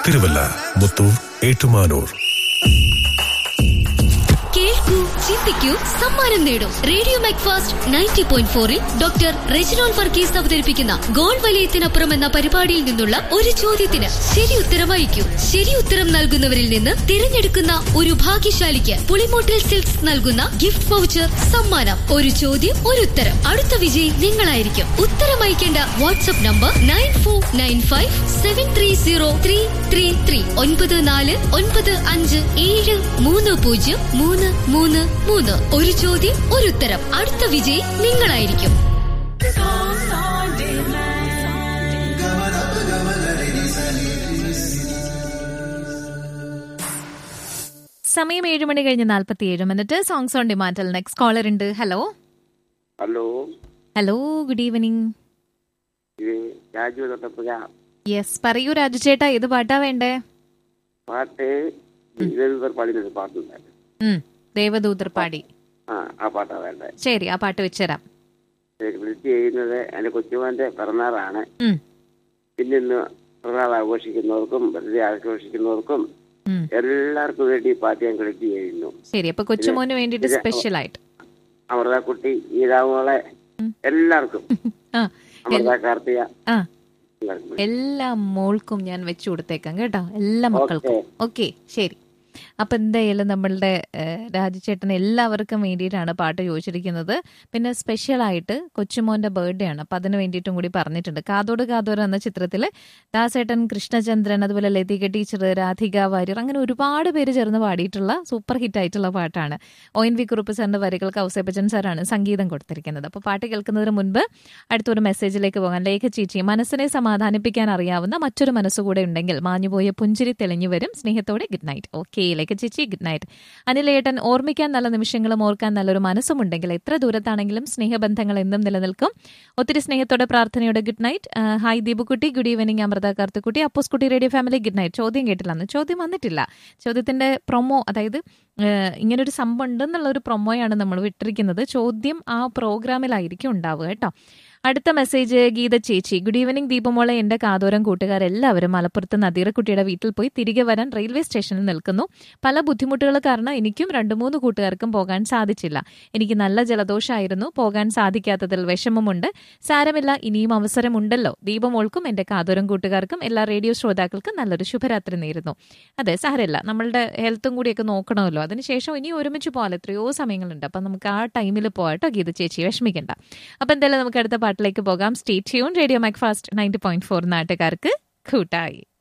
തിരുവല്ല മുത്തൂർ ഏറ്റുമാനൂർ കേൾക്കൂ ചിന്തിക്കൂ സമ്മാനം നേടും റേഡിയോ മാക്ഫാസ്റ്റ് നയൻറ്റി പോയിന്റ് ഫോറിൽ ഡോക്ടർ റെജിനോൾ വർഗീസ് അവതരിപ്പിക്കുന്ന ഗോൾ വലയത്തിനപ്പുറം എന്ന പരിപാടിയിൽ നിന്നുള്ള ഒരു ചോദ്യത്തിന് ശരി ഉത്തരം അയക്കൂ ശരി ഉത്തരം നൽകുന്നവരിൽ നിന്ന് തിരഞ്ഞെടുക്കുന്ന ഒരു ഭാഗ്യശാലിക്ക് പുളിമോട്ടിൽ സിൽക്സ് നൽകുന്ന ഗിഫ്റ്റ് വൗച്ചർ സമ്മാനം ഒരു ചോദ്യം ഒരു ഉത്തരം അടുത്ത വിജയി നിങ്ങളായിരിക്കും ഉത്തരം അയക്കേണ്ട WhatsApp number nine four nine five seven three zero three three three ഒൻപത് നാല് ഒൻപത് അഞ്ച് ഏഴ് മൂന്ന് പൂജ്യം മൂന്ന് മൂന്ന് മൂന്ന് ഒരു ചോദ്യം ഒരു ഉത്തരം അടുത്ത വിജയി നിങ്ങളായിരിക്കും സമയം ഏഴ് മണി കഴിഞ്ഞ് നാൽപ്പത്തി ഏഴ് മിനിറ്റ് സോങ്സ് ഓൺ ഡിമാൻഡിൽ നെക്സ്റ്റ് കോളർ ഉണ്ട് hello hello hello good evening ഇത് രാജു തൊട്ടപ്പുഴ യെസ് പറയൂ രാജു ചേട്ടാ ഏത് പാട്ടാ വേണ്ടേ പാട്ട് ഇരവിവർ പാടിനൊരു പാട്ടുണ്ട് ഉം ദേവദൂതർ പാടി ആ ആ പാട്ടാ വേണ്ടത് ശരി ആ പാട്ട് വെച്ചുതരാം വിളിച്ച് ചെയ്യുന്നത് എന്റെ കൊച്ചുമോന്റെ പിറന്നാളാണ് ഉം, പിന്നെ ഇന്ന് പിറന്നാൾ ആഘോഷിക്കുന്നവർക്കും ബർത്ത്ഡേ ആഘോഷിക്കുന്നവർക്കും ഉം. എല്ലാവർക്കും വേണ്ടി ഈ പാട്ട് ഞാൻ കളിച്ച് ചെയ്യുന്നു ശരി അപ്പൊ കൊച്ചുമോന് വേണ്ടിട്ട് ഇത് സ്പെഷ്യൽ ആയിട്ട് അമൃതക്കുട്ടി ഗീതാമോളെ എല്ലാവർക്കും ആ അമൃത കാർത്തിക ആ എല്ലാവർക്കും എല്ലാ മോൾക്കും ഞാൻ വെച്ചു കൊടുത്തേക്കാം കേട്ടോ എല്ലാ മക്കൾക്കും ഓക്കെ ശരി അപ്പൊ എന്തായാലും നമ്മളുടെ ഏഹ്, രാജുചേട്ടൻ എല്ലാവർക്കും വേണ്ടിയിട്ടാണ് പാട്ട് ചോദിച്ചിരിക്കുന്നത് പിന്നെ സ്പെഷ്യൽ ആയിട്ട് കൊച്ചുമോന്റെ ബർത്ത്ഡേ ആണ് അപ്പൊ അതിന് വേണ്ടിയിട്ടും കൂടി പറഞ്ഞിട്ടുണ്ട് കാതോട് കാതോട് എന്ന ചിത്രത്തില് ദാസേട്ടൻ കൃഷ്ണചന്ദ്രൻ അതുപോലെ ലതിക ടീച്ചർ രാധിക വാര്യർ അങ്ങനെ ഒരുപാട് പേര് ചേർന്ന് പാടിയിട്ടുള്ള സൂപ്പർ ഹിറ്റ് ആയിട്ടുള്ള പാട്ടാണ് ഒ എൻ വി കുറുപ്പ് സാറിന്റെ വരികൾക്ക് ഔസേപ്പച്ചൻ സാറാണ് സംഗീതം കൊടുത്തിരിക്കുന്നത് അപ്പൊ പാട്ട് കേൾക്കുന്നതിന് മുൻപ് അടുത്തൊരു മെസ്സേജിലേക്ക് പോകാൻ ലേഖ ചേച്ചി മനസ്സിനെ സമാധാനിപ്പിക്കാൻ അറിയാവുന്ന മറ്റൊരു മനസ്സുകൂടെ ഉണ്ടെങ്കിൽ മാഞ്ഞുപോയ പുഞ്ചിരി തെളിഞ്ഞു വരും സ്നേഹത്തോടെ ഗുഡ് നൈറ്റ് ഓക്കെ ലേഖ ചേച്ചി ഗുഡ് നൈറ്റ് അനിലേട്ടൻ ഓർമ്മിക്കാൻ നല്ല നിമിഷങ്ങളും ഓർക്കാൻ നല്ലൊരു മനസ്സുമുണ്ടെങ്കിൽ എത്ര ദൂരത്താണെങ്കിലും സ്നേഹബന്ധങ്ങൾ എന്നും നിലനിൽക്കും ഒത്തിരി സ്നേഹത്തോടെ പ്രാർത്ഥനയോടെ ഗുഡ് നൈറ്റ് ആ, hi Deepukutty good evening Amritha Karthukutty അപ്പോസ് കുട്ടി റേഡിയോ ഫാമിലി ഗുഡ് നൈറ്റ് ചോദ്യം കേട്ടില്ല അന്ന് ചോദ്യം വന്നിട്ടില്ല ചോദ്യത്തിന്റെ പ്രൊമോ അതായത് ഏഹ്, ഇങ്ങനൊരു സംഭവം ഉണ്ടെന്നുള്ള ഒരു പ്രൊമോയാണ് നമ്മൾ വിട്ടിരിക്കുന്നത് ചോദ്യം ആ പ്രോഗ്രാമിലായിരിക്കും ഉണ്ടാവുക കേട്ടോ അടുത്ത മെസ്സേജ് ഗീത ചേച്ചി ഗുഡ് ഈവനിങ് ദീപമോളെ എന്റെ കാതോരം കൂട്ടുകാരെല്ലാവരും മലപ്പുറത്ത് നദീറക്കുട്ടിയുടെ വീട്ടിൽ പോയി തിരികെ വരാൻ റെയിൽവേ സ്റ്റേഷനിൽ നിൽക്കുന്നു പല ബുദ്ധിമുട്ടുകൾ കാരണം എനിക്കും രണ്ടു മൂന്ന് കൂട്ടുകാർക്കും പോകാൻ സാധിച്ചില്ല എനിക്ക് നല്ല ജലദോഷമായിരുന്നു പോകാൻ സാധിക്കാത്തതിൽ വിഷമമുണ്ട് സാരമില്ല ഇനിയും അവസരമുണ്ടല്ലോ ദീപമോൾക്കും എന്റെ കാതോരം കൂട്ടുകാർക്കും എല്ലാ റേഡിയോ ശ്രോതാക്കൾക്കും നല്ലൊരു ശുഭരാത്രി നേരുന്നു അതെ സാരമില്ല നമ്മളുടെ ഹെൽത്തും കൂടിയൊക്കെ നോക്കണമല്ലോ അതിനുശേഷം ഇനി ഒരുമിച്ച് പോകാൻ എത്രയോ സമയങ്ങളുണ്ട് അപ്പം നമുക്ക് ആ ടൈമിൽ പോകാട്ടോ ഗീത ചേച്ചി വിഷമിക്കണ്ട അപ്പം എന്തായാലും നമുക്ക് അടുത്ത പാട്ടിലേക്ക് പോകാം stay tune radio Macfast ninety point four നാട്ടുകാർക്ക് കൂട്ടായി